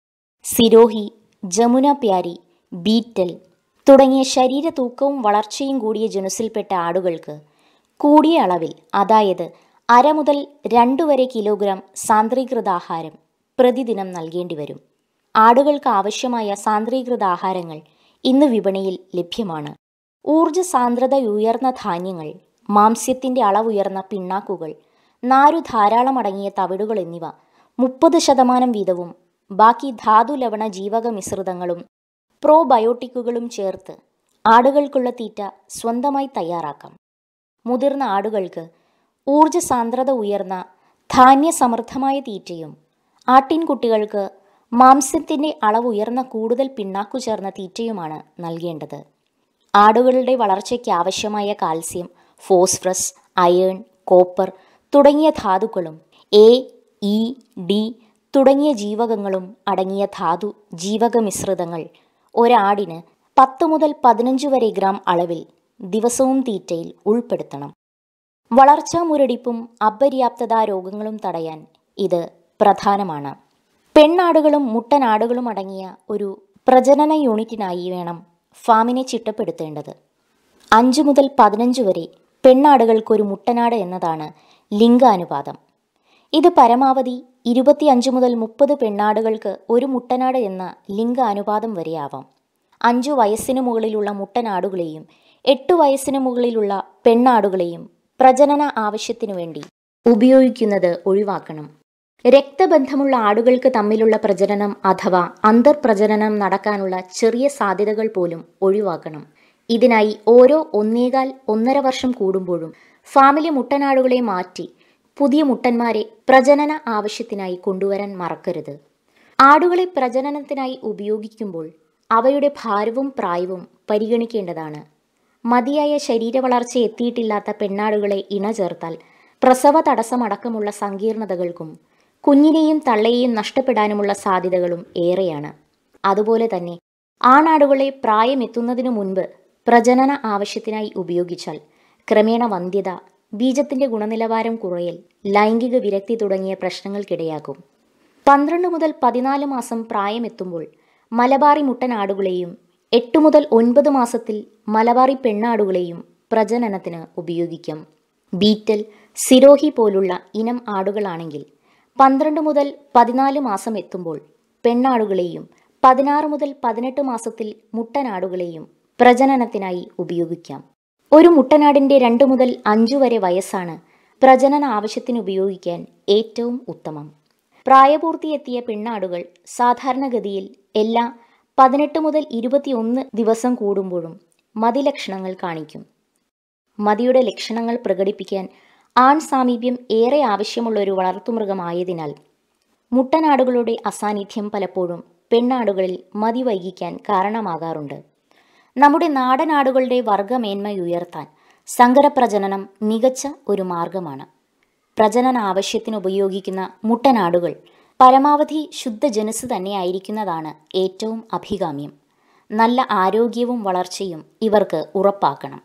S2: സിരോഹി ജമുന പ്യാരി ബീറ്റൽ തുടങ്ങിയ ശരീര തൂക്കവും വളർച്ചയും കൂടിയ ജനുസിൽപ്പെട്ട ആടുകൾക്ക് കൂടിയ അളവിൽ അതായത് അര മുതൽ രണ്ട് വരെ കിലോഗ്രാം സാന്ദ്രീകൃത ആഹാരം പ്രതിദിനം നൽകേണ്ടി വരും ആടുകൾക്ക് ആവശ്യമായ സാന്ദ്രീകൃത ആഹാരങ്ങൾ ഇന്ന് വിപണിയിൽ ലഭ്യമാണ് ഊർജ സാന്ദ്രത ഉയർന്ന ധാന്യങ്ങൾ മാംസ്യത്തിന്റെ അളവുയർന്ന പിണ്ണാക്കുകൾ നാരു ധാരാളം അടങ്ങിയ തവിടുകൾ എന്നിവ മുപ്പത് ശതമാനം വീതവും ബാക്കി ധാതു ലവണ ജീവക മിശ്രിതങ്ങളും പ്രോബയോട്ടിക്കുകളും ചേർത്ത് ആടുകൾക്കുള്ള തീറ്റ സ്വന്തമായി തയ്യാറാക്കാം മുതിർന്ന ആടുകൾക്ക് ഊർജ സാന്ദ്രത ഉയർന്ന ധാന്യസമൃദ്ധമായ തീറ്റയും ആട്ടിൻകുട്ടികൾക്ക് മാംസ്യത്തിന്റെ അളവ് ഉയർന്ന കൂടുതൽ പിണ്ണാക്കു ചേർന്ന തീറ്റയുമാണ് നൽകേണ്ടത് ആടുകളുടെ വളർച്ചയ്ക്ക് ആവശ്യമായ കാൽസ്യം ഫോസ്ഫറസ് അയേൺ കോപ്പർ തുടങ്ങിയ ധാതുക്കളും എ ഇ ഡി തുടങ്ങിയ ജീവകങ്ങളും അടങ്ങിയ ധാതു ജീവക മിശ്രിതങ്ങൾ ഒരാടിന് പത്ത് മുതൽ പതിനഞ്ച് വരെ ഗ്രാം അളവിൽ ദിവസവും തീറ്റയിൽ ഉൾപ്പെടുത്തണം വളർച്ചാ മുരടിപ്പും അപര്യാപ്തതാ രോഗങ്ങളും തടയാൻ ഇത് പ്രധാനമാണ് പെണ്ണാടുകളും മുട്ടനാടുകളും അടങ്ങിയ ഒരു പ്രജനന യൂണിറ്റിനായി വേണം ഫാമിനെ ചിട്ടപ്പെടുത്തേണ്ടത് അഞ്ചു മുതൽ പതിനഞ്ച് വരെ പെണ്ണാടുകൾക്കൊരു മുട്ടനാട് എന്നതാണ് ലിംഗാനുപാതം ഇത് പരമാവധി ഇരുപത്തിയഞ്ച് മുതൽ മുപ്പത് പെണ്ണാടുകൾക്ക് ഒരു മുട്ടനാട് എന്ന ലിംഗാനുപാതം വരെയാവാം അഞ്ചു വയസ്സിന് മുകളിലുള്ള മുട്ടനാടുകളെയും എട്ട് വയസ്സിന് മുകളിലുള്ള പെണ്ണാടുകളെയും പ്രജനന ആവശ്യത്തിനു വേണ്ടി ഉപയോഗിക്കുന്നത് ഒഴിവാക്കണം രക്തബന്ധമുള്ള ആടുകൾക്ക് തമ്മിലുള്ള പ്രജനനം അഥവാ അന്തർപ്രജനനം നടക്കാനുള്ള ചെറിയ സാധ്യതകൾ പോലും ഒഴിവാക്കണം ഇതിനായി ഓരോ ഒന്നേകാൽ ഒന്നര വർഷം കൂടുമ്പോഴും ഫാമിലെ മുട്ടനാടുകളെ മാറ്റി പുതിയ മുട്ടന്മാരെ പ്രജനന ആവശ്യത്തിനായി കൊണ്ടുവരാൻ മറക്കരുത് ആടുകളെ പ്രജനനത്തിനായി ഉപയോഗിക്കുമ്പോൾ അവയുടെ ഭാരവും പ്രായവും പരിഗണിക്കേണ്ടതാണ് മതിയായ ശരീരവളർച്ച എത്തിയിട്ടില്ലാത്ത പെണ്ണാടുകളെ ഇണചേർത്താൽ പ്രസവ തടസ്സമടക്കമുള്ള സങ്കീർണതകൾക്കും കുഞ്ഞിനെയും തള്ളയെയും നഷ്ടപ്പെടാനുമുള്ള സാധ്യതകളും ഏറെയാണ് അതുപോലെ തന്നെ ആണാടുകളെ പ്രായമെത്തുന്നതിനു മുൻപ് പ്രജനന ആവശ്യത്തിനായി ഉപയോഗിച്ചാൽ ക്രമേണ വന്ധ്യത ബീജത്തിന്റെ ഗുണനിലവാരം കുറയൽ ലൈംഗിക വിരക്തി തുടങ്ങിയ പ്രശ്നങ്ങൾക്കിടയാക്കും പന്ത്രണ്ട് മുതൽ പതിനാല് മാസം പ്രായമെത്തുമ്പോൾ മലബാറി മുട്ടനാടുകളെയും എട്ട് മുതൽ ഒൻപത് മാസത്തിൽ മലബാറി പെണ്ണാടുകളെയും പ്രജനനത്തിന് ഉപയോഗിക്കാം ബീറ്റൽ സിരോഹി പോലുള്ള ഇനം ആടുകളാണെങ്കിൽ പന്ത്രണ്ട് മുതൽ പതിനാല് മാസം എത്തുമ്പോൾ പെണ്ണാടുകളെയും പതിനാറ് മുതൽ പതിനെട്ട് മാസത്തിൽ മുട്ടനാടുകളെയും പ്രജനനത്തിനായി ഉപയോഗിക്കാം ഒരു മുട്ടനാടിന്റെ രണ്ട് മുതൽ അഞ്ചു വരെ വയസ്സാണ് പ്രജനന ആവശ്യത്തിന് ഉപയോഗിക്കാൻ ഏറ്റവും ഉത്തമം പ്രായപൂർത്തിയെത്തിയ പെണ്ണാടുകൾ സാധാരണഗതിയിൽ എല്ലാ പതിനെട്ട് മുതൽ ഇരുപത്തിയൊന്ന് ദിവസം കൂടുമ്പോഴും മതിലക്ഷണങ്ങൾ കാണിക്കും മതിയുടെ ലക്ഷണങ്ങൾ പ്രകടിപ്പിക്കാൻ ആൺ സാമീപ്യം ഏറെ ആവശ്യമുള്ള ഒരു വളർത്തുമൃഗമായതിനാൽ മുട്ടനാടുകളുടെ അസാന്നിധ്യം പലപ്പോഴും പെണ്ണാടുകളിൽ മതി വൈകിക്കാൻ കാരണമാകാറുണ്ട് നമ്മുടെ നാടനാടുകളുടെ വർഗമേന്മ ഉയർത്താൻ സങ്കരപ്രജനനം മികച്ച ഒരു മാർഗമാണ് പ്രജനന ആവശ്യത്തിന് ഉപയോഗിക്കുന്ന മുട്ടനാടുകൾ പരമാവധി ശുദ്ധജനസ് തന്നെയായിരിക്കുന്നതാണ് ഏറ്റവും അഭികാമ്യം നല്ല ആരോഗ്യവും വളർച്ചയും ഇവർക്ക് ഉറപ്പാക്കണം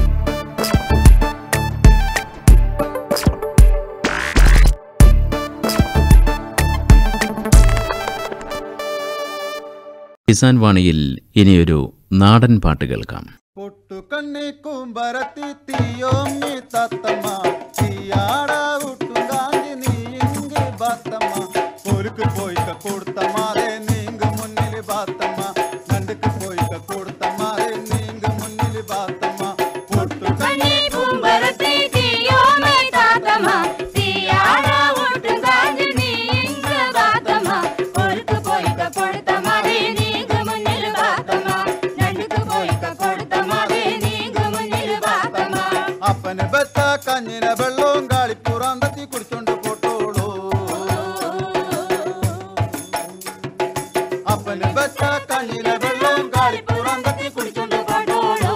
S7: കിസാൻ വാണിയിൽ ഇനിയൊരു നാടൻ പാട്ട് കേൾക്കാം
S8: പൊട്ടുകണ്ണി കുമ്പരത്തി തീയോങ്ങി തത്തമ്മ തീയാട ഉട്ടുങ്കാഞ്ചി നീങ്കി ബാത്തമ്മ പൊരുക്ക് പോയിക്ക കൊടുത്തമാരെ നീങ്ക മുന്നിൽ ബാത്തമ്മ നണ്ടുക്ക് പോയിക്ക കൊടുത്തമാരെ നീങ്ക മുന്നിൽ ബാത്തമ്മ പൊട്ടുകണ്ണി കുമ്പരത്തി തീയോങ്ങി തത്തമ്മ തീയാട ഉട്ടുങ്കാഞ്ചി നീങ്ക ബാത്തമ്മ പൊരുക്ക് പോയിക്ക കൊടുത്തമാരെ നീങ്ക മുന്നിൽ ബാത്തമ്മ നണ്ടുക്ക് പോയിക്ക കൊടുത്തമാരെ നീങ്ക മുന്നിൽ ബാത്തമ്മ അപ്പന് ബെത്ത കഞ്ഞിന വെള്ളവും കാളിപ്പുറം തത്തി കുടിച്ചോണ്ട് പോട്ടോളൂ അപ്പന് ബെത്ത കഞ്ഞിന വെള്ളവും കാളിപ്പുറം തത്തി കുടിച്ചോണ്ട് പോട്ടോളൂ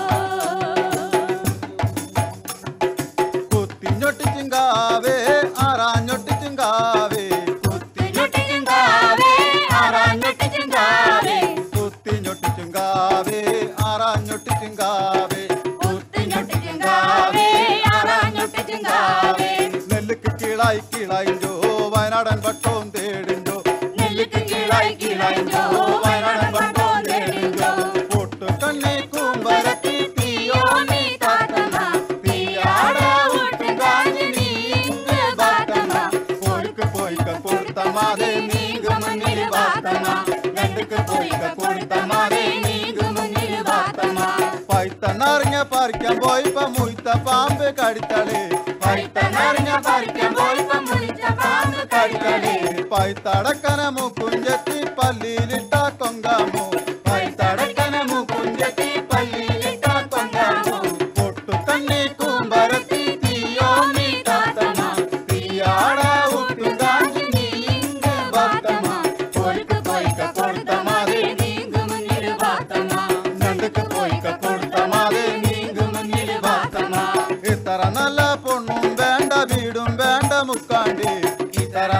S8: കുത്തിഞ്ഞൊട്ടിച്ചിങ്കാവേ ആറാഞ്ഞൊട്ടിച്ചിങ്കാവേ കുത്തിഞ്ഞൊട്ടിച്ചിങ്കാവേ ആറാഞ്ഞൊട്ടിച്ചിങ്കാവേ കുത്തിഞ്ഞൊട്ടിച്ചിങ്കാവേ ആറാഞ്ഞൊട്ടിച്ചിങ്കാവേ കുത്തിഞ്ഞൊട്ടിച്ചിങ്കാവേ ആറാഞ്ഞൊട്ടിച്ചിങ്കാവേ നെല്ലുക്ക് കീഴായി കീഴായിഞ്ചോ വയനാടൻ വട്ടവും തേടിഞ്ചോ നെല്ലുക്ക് കീഴായി കീഴായിഞ്ചോ വയനാടൻ വട്ടവും തേടിഞ്ചോ പൊട്ടു കണ്ണി കൂമ്പരത്തി തീയോ നീ താത്തമ്മ തീയാട ഊട്ടുകാഞ്ഞി നീങ്ക ബാത്തമ്മ പോയിക്ക് പോയിക്ക കൊടുത്തമാതെ നീങ്ക മുന്നിൽ ബാത്തമ്മ രണ്ടുക്ക് പോയിക്ക കൊടുത്തമാതെ നീങ്ക മുന്നിൽ ബാത്തമ്മ പൈത്തന്നറിഞ്ഞ പറിക്കാൻ പോയിപ്പ മുയ്ത്ത പാമ്പ് കടിത്തളേ പൈത്തന്നറിഞ്ഞ പറിക്കാൻ പോയിപ്പ മുയ്ത്ത പാമ്പ് കടിത്തളേ പൈത്തടക്കന മുക്കുഞ്ചത്തി പല്ലിയിലിട്ട കൊങ്കാമോ പൈത്തടക്കന മുക്കുഞ്ചത്തി പല്ലിയിലിട്ട കൊങ്കാമോ പൊട്ടു കണ്ണി കൂമ്പരത്തി തീയോ നീ താത്തമ്മ തീയാട ഊട്ടുകാഞ്ചി നീങ്ക ബാത്തമ്മ പോയിക്ക് പോയിക്ക കൊടുത്തമാരെ നീങ്ക മുന്നിൽ ബാത്തമ്മ നണ്ടുക്ക് പോയിക്ക കൊടുത്തമാരെ നീങ്ക മുന്നിൽ ബാത്തമ്മ ഇത്ര നല്ല പൊണ്ണും വേണ്ട വീടും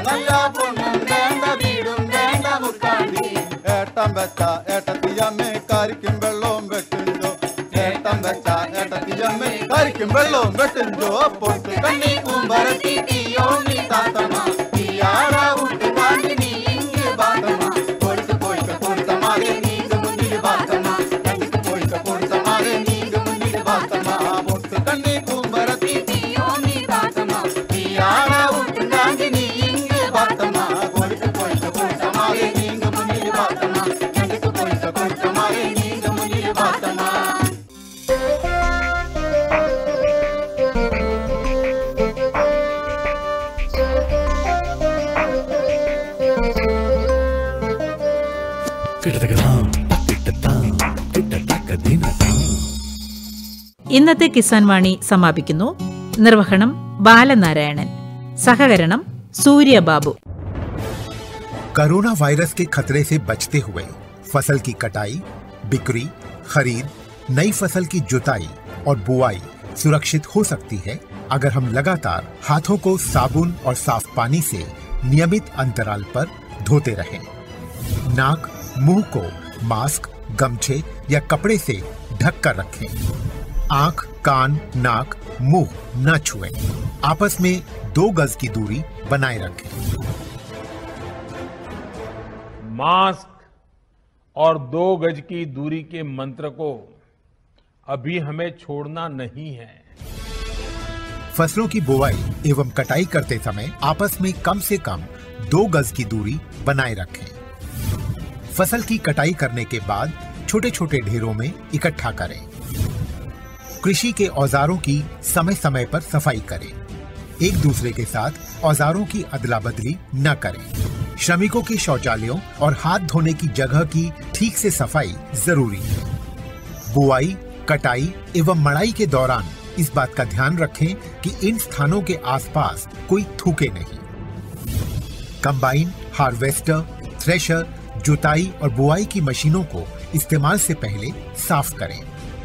S8: നല്ല പൊണ്ണും വേണ്ട വീടും വേണ്ട മുക്കാണ്ടി ഏട്ടം വെച്ച ഏട്ടത്തിയമ്മേ കരിക്കും വെള്ളവും വെട്ടുണ്ടോ ഏട്ടം വെച്ച ഏട്ടത്തിയമ്മേ കരിക്കും വെള്ളവും വെട്ടുണ്ടോ പൊട്ട് കണ്ണി കൂമ്പരത്തി തീയോ നീ താത്തമ്മ തീയാറ ഉട്ട് കാണ്ടി നീ ഇങ്ങ് ബാത്തമ്മ കൊടുത്ത് പോയിക്ക കൊടുത്ത മാറി നീണ്ട് മുന്നിൽ ബാത്തമ്മ കണ്ടിട്ട് പോയിക്ക കൊടുത്ത മാറി നീണ്ട് മുന്നിൽ ബാത്തമ്മ പൊട്ട് കണ്ണി കൂമ്പരത്തി തീയോ നീ താത്തമ്മ തീയാറ ഉട്ട് കാണ്ടി നീ ഇങ്ങ് ബാത്തമ്മ കൊടുത്ത് പോയിക്ക കൊടുത്ത മാറി നീണ്ട് മുന്നിൽ ബാത്തമ്മ കണ്ടിട്ട് പോയിക്ക കൊടുത്ത മാറി നീണ്ട് മുന്നിൽ ബാത്തമ്മ
S5: കിടതകതാം കിട്ടത്താം കിട്ടത്തക്കതിനതാം
S9: ഇന്നത്തെ കിസാൻ വാണി സമാപിക്കുന്നു നിർവഹണം ബാലനാരായണൻ സഹകരണം സൂര്യബാബു
S10: कोरोना वायरस के खतरे से बचते हुए फसल की कटाई बिक्री खरीद नई फसल की जुताई और बुआई सुरक्षित हो सकती है अगर हम लगातार हाथों को साबुन और साफ पानी से नियमित अंतराल पर धोते रहें। नाक मुंह को मास्क गमछे या कपड़े से ढक कर रखें आंख कान नाक मुंह न छुएं। आपस में दो गज की दूरी बनाए रखें
S11: मास्क और दो गज की दूरी के मंत्र को अभी हमें छोड़ना नहीं है
S10: फसलों की बुवाई एवं कटाई करते समय आपस में कम से कम दो गज की दूरी बनाए रखें फसल की कटाई करने के बाद छोटे छोटे ढेरों में इकट्ठा करें कृषि के औजारों की समय समय पर सफाई करें एक दूसरे के साथ औजारों की अदला बदली न करें श्रमिकों के शौचालयों और हाथ धोने की जगह की ठीक से सफाई जरूरी है बुआई कटाई एवं मड़ाई के दौरान इस बात का ध्यान रखें कि इन स्थानों के आसपास कोई थूके नहीं कंबाइन हार्वेस्टर थ्रेशर जुताई और बुआई की मशीनों को इस्तेमाल से पहले साफ करें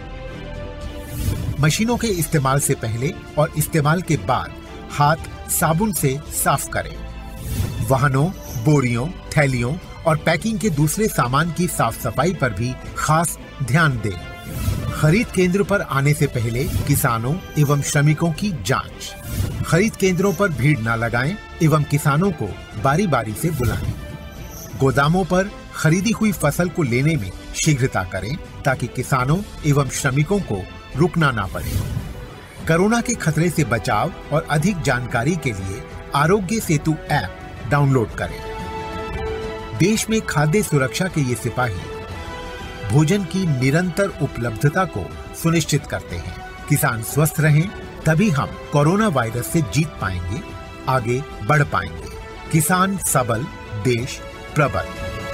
S10: मशीनों के इस्तेमाल से पहले और इस्तेमाल के बाद हाथ साबुन से साफ करें वाहनों बोरियों थैलियों और पैकिंग के दूसरे सामान की साफ सफाई पर भी खास ध्यान दें खरीद केंद्र पर आने से पहले किसानों एवं श्रमिकों की जांच खरीद केंद्रों पर भीड़ न लगाएं एवं किसानों को बारी बारी से बुलाएं गोदामों पर खरीदी हुई फसल को लेने में शीघ्रता करें ताकि किसानों एवं श्रमिकों को रुकना ना पड़े कोरोना के खतरे से बचाव और अधिक जानकारी के लिए आरोग्य सेतु ऐप डाउनलोड करें देश में खाद्य सुरक्षा के ये सिपाही भोजन की निरंतर उपलब्धता को सुनिश्चित करते हैं किसान स्वस्थ रहें तभी हम कोरोना वायरस से जीत पाएंगे आगे बढ़ पाएंगे किसान सबल देश प्रबल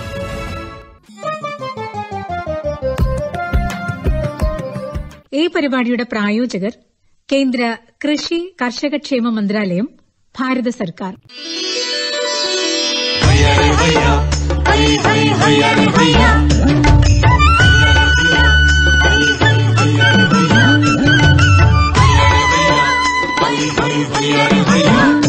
S1: ഈ പരിപാടിയുടെ പ്രായോജകർ കേന്ദ്ര കൃഷി കർഷകക്ഷേമ മന്ത്രാലയം ഭാരത സർക്കാർ
S8: भैया